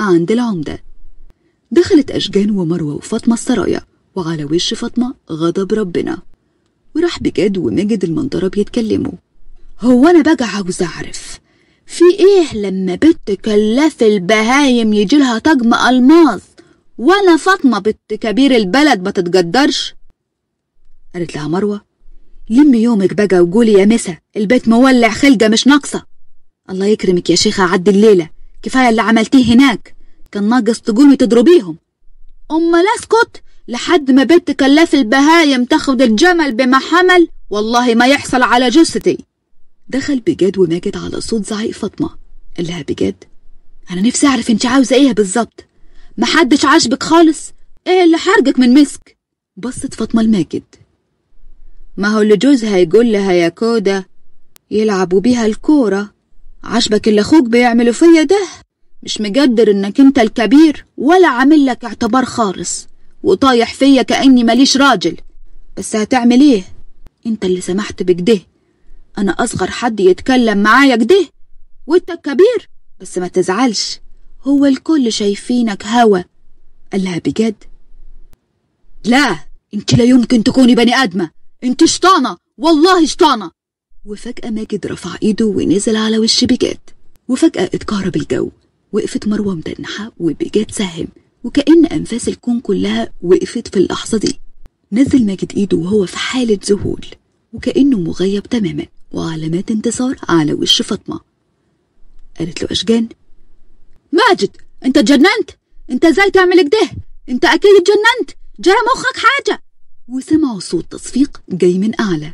عند العمدة دخلت أشجان ومروة وفاطمة السرايا وعلى وش فاطمة غضب ربنا وراح بجد وماجد المنظرة بيتكلموا هو أنا بقى عاوز أعرف في إيه لما بنت كلاف البهايم يجيلها طقم ألماظ وأنا فاطمة بنت كبير البلد ما تتقدرش قالت لها مروة لمي يومك بقى وقولي يا مسا البيت مولع خلقة مش ناقصة الله يكرمك يا شيخة عدي الليلة كفاية اللي عملتيه هناك كان ناقص تقومي تضربيهم أما لا اسكت لحد ما بنت كلاف البهايم تاخد الجمل بما حمل والله ما يحصل على جثتي دخل بجد وماجد على صوت زعيق فاطمة قال لها بجد أنا نفسي أعرف أنت عاوزة إيه بالظبط محدش عاجبك خالص إيه اللي حرجك من مسك بصت فاطمة لماجد ما هو اللي جوزها يقول لها يا كودة يلعبوا بيها الكورة عجبك اللي أخوك بيعملوا فيا ده مش مقدر إنك أنت الكبير ولا عامل لك اعتبار خالص وطايح فيا كأني ماليش راجل بس هتعمل إيه أنت اللي سمحت بكده أنا أصغر حد يتكلم معايا كده وأنت الكبير بس ما تزعلش هو الكل شايفينك هوا قال لها بجد لا انت لا يمكن تكوني بني ادمه انت شطانه والله شطانه وفجاه ماجد رفع ايده ونزل على وش بجد وفجاه اتكهرب الجو وقفت مروه متنحه وبجد ساهم وكأن أنفاس الكون كلها وقفت في اللحظة دي نزل ماجد إيده وهو في حالة ذهول وكأنه مغيب تماما وعلامات انتصار على وش فاطمة قالت له أشجان ماجد انت اتجننت انت ازاي تعمل كده انت اكيد اتجننت جرى مخك حاجة وسمعوا صوت تصفيق جاي من أعلى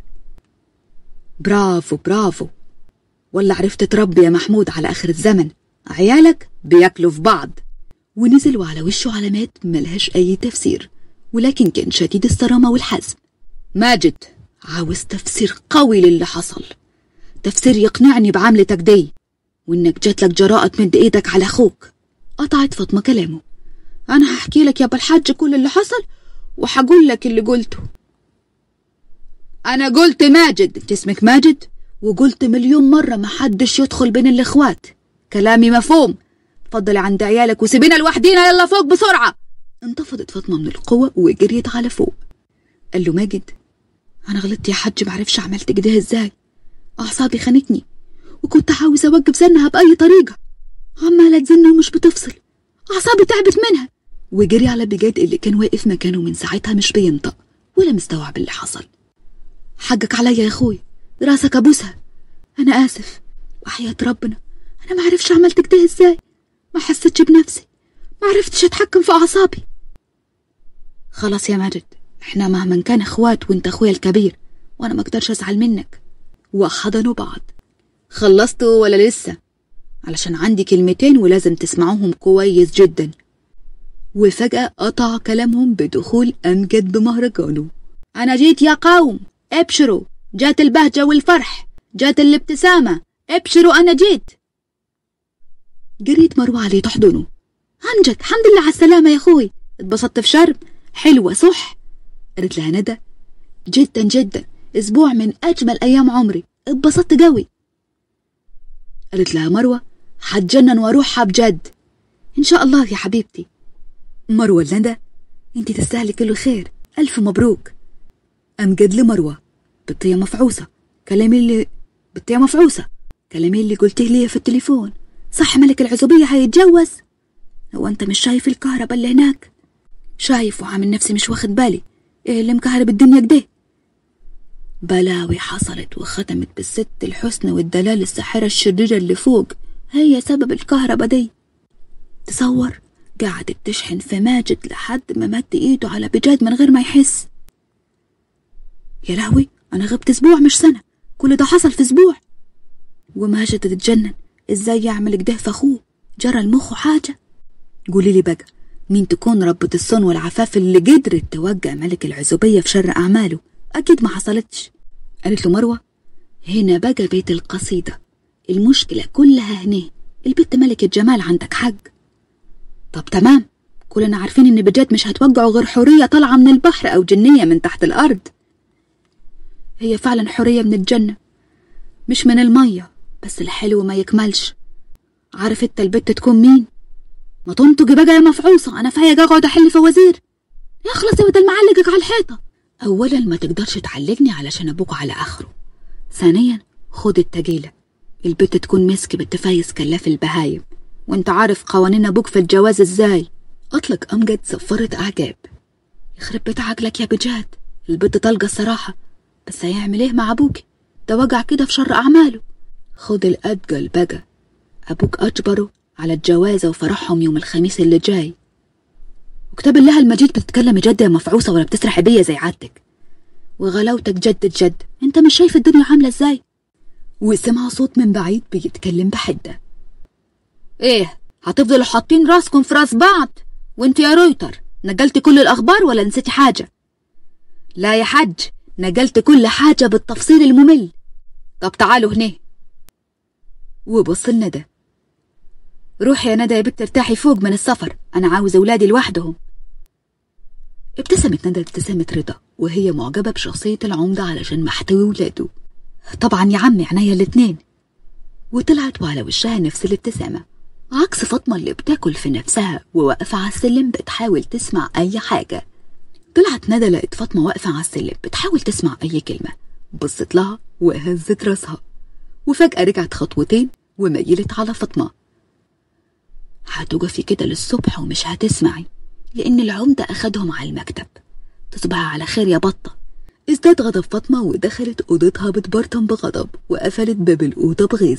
برافو برافو ولا عرفت تربي يا محمود على آخر الزمن عيالك بياكلوا في بعض ونزلوا على وشه علامات ملهاش أي تفسير ولكن كان شديد الصرامة والحزم ماجد عاوز تفسير قوي للي حصل تفسير يقنعني بعملتك دي وإنك جاتلك جراءة تمد إيدك على أخوك قطعت فاطمة كلامه أنا هحكي لك يا أبا الحاج كل اللي حصل وهقول لك اللي قلته أنا قلت ماجد أنت اسمك ماجد وقلت مليون مرة ما حدش يدخل بين الإخوات كلامي مفهوم اتفضلي عند عيالك وسيبينا لوحدينا يلا فوق بسرعة انتفضت فاطمة من القوة وجريت على فوق قال له ماجد أنا غلطت يا حاج معرفش عملت كده ازاي أعصابي خانتني وكنت عاوز أوقف زنها بأي طريقة عمالة تزن ومش بتفصل أعصابي تعبت منها وجري على بجاد اللي كان واقف مكانه من ساعتها مش بينطق ولا مستوعب اللي حصل حقك عليا يا أخوي راسك أبوسها أنا آسف وحياة ربنا أنا معرفش عملت كده ازاي ما حسيتش بنفسي ما عرفتش أتحكم في أعصابي خلاص يا ماجد احنا مهما كان اخوات وانت اخويا الكبير وانا ما اقدرش ازعل منك وحضنوا بعض خلصتوا ولا لسه علشان عندي كلمتين ولازم تسمعوهم كويس جدا وفجأة قطع كلامهم بدخول أمجد بمهرجانه أنا جيت يا قوم ابشروا جات البهجة والفرح جات الابتسامة ابشروا أنا جيت جريت مروة عليه تحضنه أمجد الحمد لله على السلامة يا أخوي اتبسطت في شرم حلوة صح قالت لها ندى جدا جدا أسبوع من أجمل أيام عمري اتبسطت قوي قالت لها مروة هتجنن واروحها بجد إن شاء الله يا حبيبتي مروة لندى انت تستاهلي كل خير ألف مبروك أمجد لمروة بطية مفعوصة كلامي اللي بطية مفعوصة كلامي اللي قلتيه لي في التليفون صح ملك العزوبية هيتجوز هو أنت مش شايف الكهرباء اللي هناك شايف وعامل نفسي مش واخد بالي ايه اللي مكهرب الدنيا كده بلاوي حصلت وختمت بالست الحسن والدلال الساحرة الشريرة اللي فوق هي سبب الكهرباء دي تصور قعدت تشحن في ماجد لحد ما مد ايده على بجاد من غير ما يحس يا لهوي انا غبت اسبوع مش سنة كل ده حصل في اسبوع وماجد تتجنن ازاي يعمل كده في اخوه جرى المخ حاجة قولي لي بقى مين تكون ربة الصون والعفاف اللي قدرت توجع ملك العزوبية في شر أعماله أكيد ما حصلتش قالت له مروة هنا بقى بيت القصيدة المشكلة كلها هنا البت ملكة جمال عندك حق طب تمام كلنا عارفين إن بجد مش هتوجعه غير حورية طالعة من البحر أو جنية من تحت الأرض هي فعلا حورية من الجنة مش من المية بس الحلو ما يكملش عارف انت البت تكون مين ما تنطقي بقى يا مفعوصة أنا فايق أقعد أحل فوازير يخلص يا بدل معلقك على الحيطة أولا ما تقدرش تعلقني علشان أبوك على آخره ثانيا خد التجيلة البت تكون مسك بالتفايز كلاف البهايم وانت عارف قوانين أبوك في الجواز ازاي أطلق أمجد صفرت أعجاب يخرب بيت عقلك يا بجاد البت طالقة الصراحة بس هيعمل ايه مع أبوك ده وجع كده في شر أعماله خد الأدجل بقى أبوك أجبره على الجوازة وفرحهم يوم الخميس اللي جاي وكتاب الله المجيد بتتكلم جد يا مفعوصة ولا بتسرح بيا زي عادتك وغلاوتك جد جد انت مش شايف الدنيا عاملة ازاي وسمع صوت من بعيد بيتكلم بحدة ايه هتفضلوا حاطين راسكم في راس بعض وانت يا رويتر نقلت كل الاخبار ولا نسيتي حاجة لا يا حج نقلت كل حاجة بالتفصيل الممل طب تعالوا هنا وبص لندى روحي يا ندى يا بنت ارتاحي فوق من السفر أنا عاوز أولادي لوحدهم ابتسمت ندى ابتسامة رضا وهي معجبة بشخصية العمدة علشان محتوي ولاده طبعا يا عمي عينيا الاتنين وطلعت وعلى وشها نفس الابتسامة عكس فاطمة اللي بتاكل في نفسها وواقفة على السلم بتحاول تسمع أي حاجة طلعت ندى لقت فاطمة واقفة على السلم بتحاول تسمع أي كلمة بصت لها وهزت راسها وفجأة رجعت خطوتين وميلت على فاطمة هتقفي كده للصبح ومش هتسمعي لأن العمدة أخدهم على المكتب تصبحي على خير يا بطة ازداد غضب فاطمة ودخلت أوضتها بتبرطم بغضب وقفلت باب الأوضة بغيظ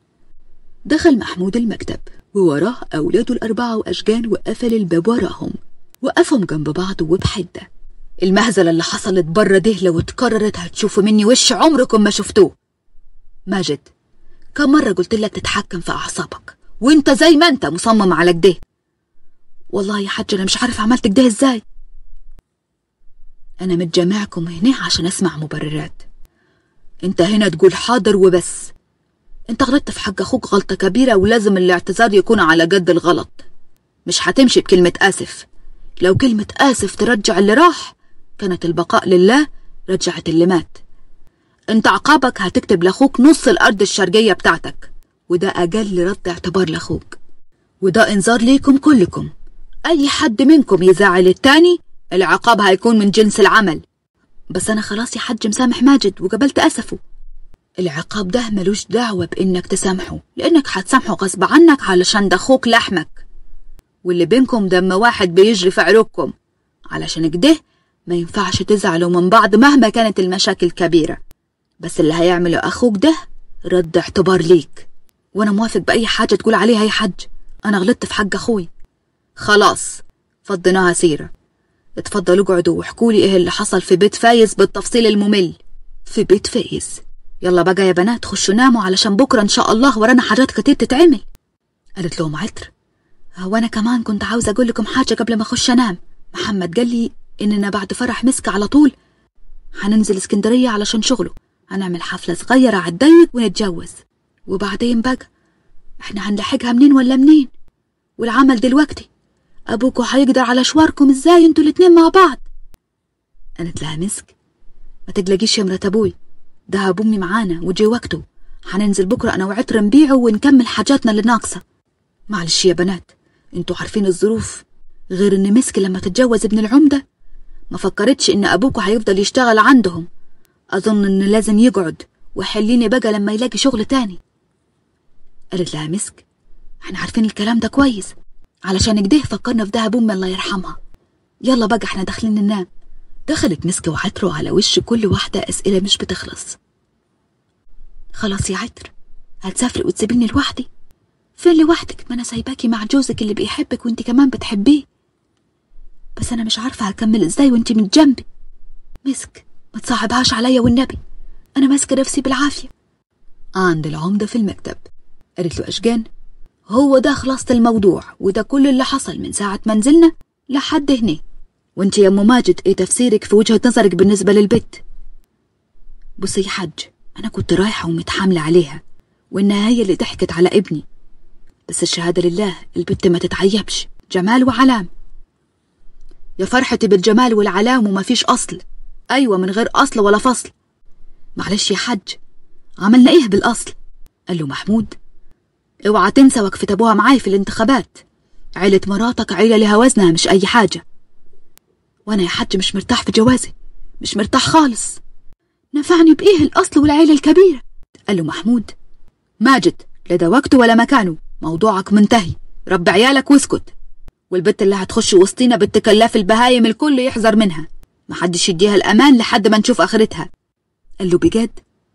دخل محمود المكتب ووراه أولاده الأربعة وأشجان وقفل الباب وراهم وقفهم جنب بعض وبحدة المهزلة اللي حصلت بره ده لو اتكررت هتشوفوا مني وش عمركم ما شفتوه ماجد كم مرة قلت لك تتحكم في أعصابك وانت زي ما انت مصمم على كده والله يا حاج انا مش عارف عملت كده ازاي انا متجمعكم هنا عشان اسمع مبررات انت هنا تقول حاضر وبس انت غلطت في حق اخوك غلطة كبيرة ولازم الاعتذار يكون على قد الغلط مش هتمشي بكلمة آسف لو كلمة آسف ترجع اللي راح كانت البقاء لله رجعت اللي مات انت عقابك هتكتب لاخوك نص الارض الشرقية بتاعتك وده أجل رد اعتبار لأخوك وده إنذار ليكم كلكم أي حد منكم يزعل التاني العقاب هيكون من جنس العمل بس أنا خلاص يا حج مسامح ماجد وقبلت أسفه العقاب ده ملوش دعوة بإنك تسامحه لأنك هتسامحه غصب عنك علشان ده أخوك لحمك واللي بينكم دم واحد بيجري في عروقكم علشان كده ما ينفعش تزعلوا من بعض مهما كانت المشاكل كبيرة بس اللي هيعمله أخوك ده رد اعتبار ليك وانا موافق باي حاجه تقول عليها يا حج انا غلطت في حق اخوي خلاص فضيناها سيره اتفضلوا اقعدوا واحكوا لي ايه اللي حصل في بيت فايز بالتفصيل الممل في بيت فايز يلا بقى يا بنات خشوا ناموا علشان بكره ان شاء الله ورانا حاجات كتير تتعمل قالت لهم عطر هو انا كمان كنت عاوزه اقول لكم حاجه قبل ما اخش انام محمد قال لي اننا بعد فرح مسك على طول هننزل اسكندريه علشان شغله هنعمل حفله صغيره على الضيق ونتجوز وبعدين بقى احنا هنلحقها منين ولا منين والعمل دلوقتي ابوكوا هيقدر على شواركم ازاي انتوا الاتنين مع بعض قالت لها مسك ما تقلقيش يا مرات ابوي دهب امي معانا وجي وقته هننزل بكره انا وعطر نبيعه ونكمل حاجاتنا اللي ناقصه معلش يا بنات انتوا عارفين الظروف غير ان مسك لما تتجوز ابن العمده ما فكرتش ان ابوكوا هيفضل يشتغل عندهم اظن ان لازم يقعد وحليني بقى لما يلاقي شغل تاني قالت لها مسك احنا عارفين الكلام ده كويس علشان كده فكرنا في دهب امي الله يرحمها يلا بقى احنا داخلين ننام دخلت مسك وعطر على وش كل واحدة أسئلة مش بتخلص خلاص يا عطر هتسافري وتسيبيني لوحدي فين لوحدك ما أنا سايباكي مع جوزك اللي بيحبك وانت كمان بتحبيه بس أنا مش عارفة هكمل ازاي وانت من جنبي مسك ما تصعبهاش عليا والنبي أنا ماسكة نفسي بالعافية عند العمدة في المكتب قالت له أشجان هو ده خلاصة الموضوع وده كل اللي حصل من ساعة ما نزلنا لحد هنا وانت يا ام ماجد ايه تفسيرك في وجهة نظرك بالنسبة للبت بصي يا حج انا كنت رايحة ومتحاملة عليها وانها هي اللي ضحكت على ابني بس الشهادة لله البت ما تتعيبش جمال وعلام يا فرحتي بالجمال والعلام وما فيش أصل أيوة من غير أصل ولا فصل معلش يا حج عملنا إيه بالأصل قال له محمود اوعى تنسى وقفة أبوها معاي في الانتخابات عيلة مراتك عيلة لها وزنها مش أي حاجة وأنا يا حج مش مرتاح في جوازي مش مرتاح خالص نفعني بإيه الأصل والعيلة الكبيرة قال له محمود ماجد لا ده وقته ولا مكانه موضوعك منتهي رب عيالك واسكت والبت اللي هتخش وسطينا بنت كلاف البهايم الكل يحذر منها محدش يديها الأمان لحد ما نشوف آخرتها قال له بجد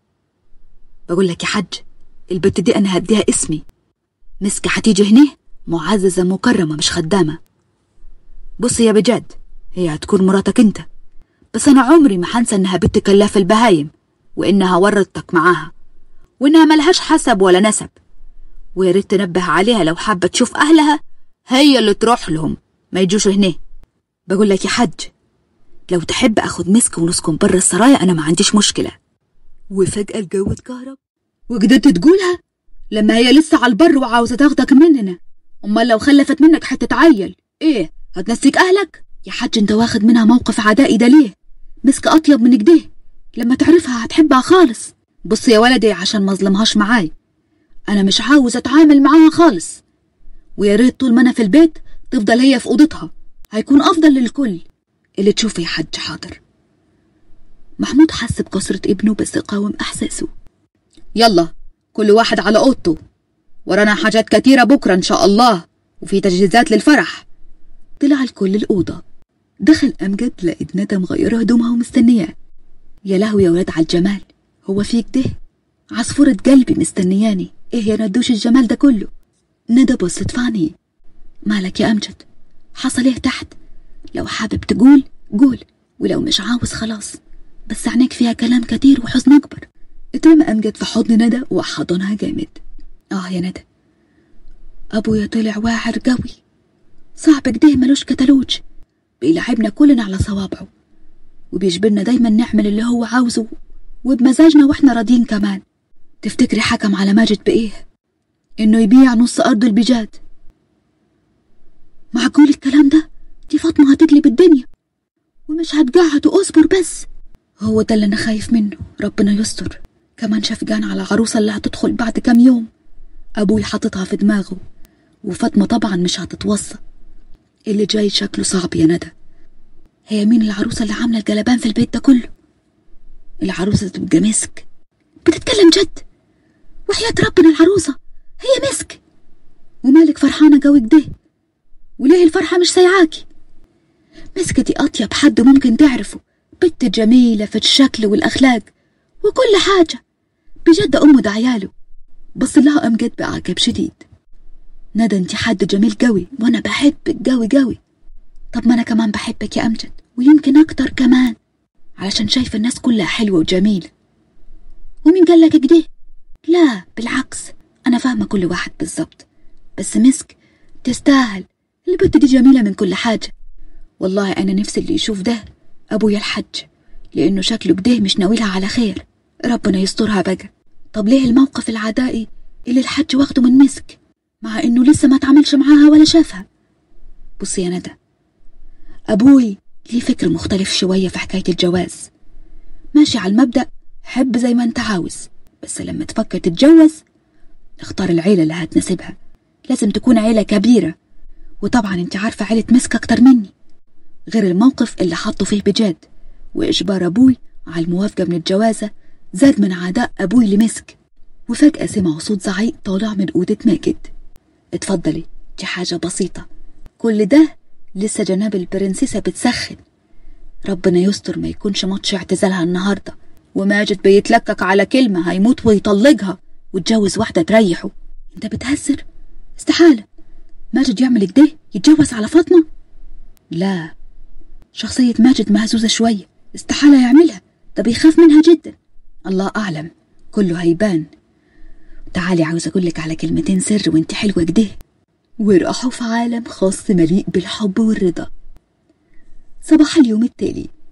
بقول لك يا حج البت دي أنا هديها اسمي مسكة هتيجي هنا معززة مكرمة مش خدامة بص يا بجد هي هتكون مراتك انت بس أنا عمري ما هنسى إنها بنت كلاف البهايم وإنها ورطتك معاها وإنها ملهاش حسب ولا نسب ويا ريت تنبه عليها لو حابة تشوف أهلها هي اللي تروح لهم ما يجوش هنا بقول لك يا حج لو تحب أخد مسك ونسكن برا السرايا أنا ما عنديش مشكلة وفجأة الجو اتكهرب وقدرت تقولها لما هي لسه على البر وعاوزة تاخدك مننا أمال لو خلفت منك هتتعيل إيه هتنسيك أهلك يا حج أنت واخد منها موقف عدائي ده ليه مسك أطيب من كده لما تعرفها هتحبها خالص بص يا ولدي عشان ما اظلمهاش معاي أنا مش عاوز أتعامل معاها خالص ويا ريت طول ما أنا في البيت تفضل هي في أوضتها هيكون أفضل للكل اللي تشوفه يا حج حاضر محمود حس بكسرة ابنه بس قاوم إحساسه يلا كل واحد على أوضته ورانا حاجات كتيرة بكرة إن شاء الله وفي تجهيزات للفرح طلع الكل الأوضة دخل أمجد لقيت ندى مغيرة هدومها ومستنياه يا لهوي يا ولاد على الجمال هو في كده عصفورة قلبي مستنياني ايه يا ندوش الجمال ده كله ندى بصت في عينيه مالك يا أمجد حصل ايه تحت لو حابب تقول قول ولو مش عاوز خلاص بس عينيك فيها كلام كتير وحزن أكبر اترمى أمجد في حضن ندى وحضنها جامد آه يا ندى أبويا طلع واعر قوي صاحب كده ملوش كتالوج بيلعبنا كلنا على صوابعه وبيجبرنا دايما نعمل اللي هو عاوزه وبمزاجنا واحنا راضيين كمان تفتكري حكم على ماجد بإيه؟ إنه يبيع نص أرضه البجاد معقول الكلام ده؟ دي فاطمة هتقلب الدنيا ومش هتقعد واصبر بس هو ده اللي أنا خايف منه ربنا يستر كمان شفقان على العروسة اللي هتدخل بعد كام يوم أبوي حاططها في دماغه وفاطمة طبعا مش هتتوصى اللي جاي شكله صعب يا ندى هي مين العروسة اللي عاملة الجلبان في البيت ده كله العروسة تبقى مسك بتتكلم جد وحياة ربنا العروسة هي مسك ومالك فرحانة قوي كده وليه الفرحة مش سايعاكي مسكة دي أطيب حد ممكن تعرفه بنت جميلة في الشكل والأخلاق وكل حاجة بجد أمه ده عياله بص لها أمجد بعجب شديد ندى انت حد جميل قوي وانا بحبك قوي قوي طب ما انا كمان بحبك يا امجد ويمكن اكتر كمان علشان شايفه الناس كلها حلوه وجميله ومين قال لك كده لا بالعكس انا فاهمه كل واحد بالظبط بس مسك تستاهل البنت دي جميله من كل حاجه والله انا نفسي اللي يشوف ده ابويا الحج لانه شكله كده مش ناويلها على خير ربنا يسترها بقى طب ليه الموقف العدائي اللي الحج واخده من مسك مع انه لسه ما تعاملش معاها ولا شافها بصي يا ندى ابوي ليه فكر مختلف شويه في حكايه الجواز ماشي على المبدا حب زي ما انت عاوز بس لما تفكر تتجوز اختار العيله اللي هتناسبها لازم تكون عيله كبيره وطبعا انت عارفه عيله مسك اكتر مني غير الموقف اللي حطوا فيه بجد واجبار ابوي على الموافقه من الجوازه زاد من عداء ابوي لمسك وفجاه سمعوا صوت زعيق طالع من اوضه ماجد اتفضلي دي حاجة بسيطة كل ده لسه جناب البرنسيسة بتسخن ربنا يستر ما يكونش ماتش اعتزالها النهاردة وماجد بيتلكك على كلمة هيموت ويطلقها وتجوز واحدة تريحه انت بتهزر استحالة ماجد يعمل كده يتجوز على فاطمة لا شخصية ماجد مهزوزة شوية استحالة يعملها ده بيخاف منها جدا الله أعلم كله هيبان تعالي عاوز أقولك على كلمتين سر وانت حلوة كده وراحوا في عالم خاص مليء بالحب والرضا صباح اليوم التالي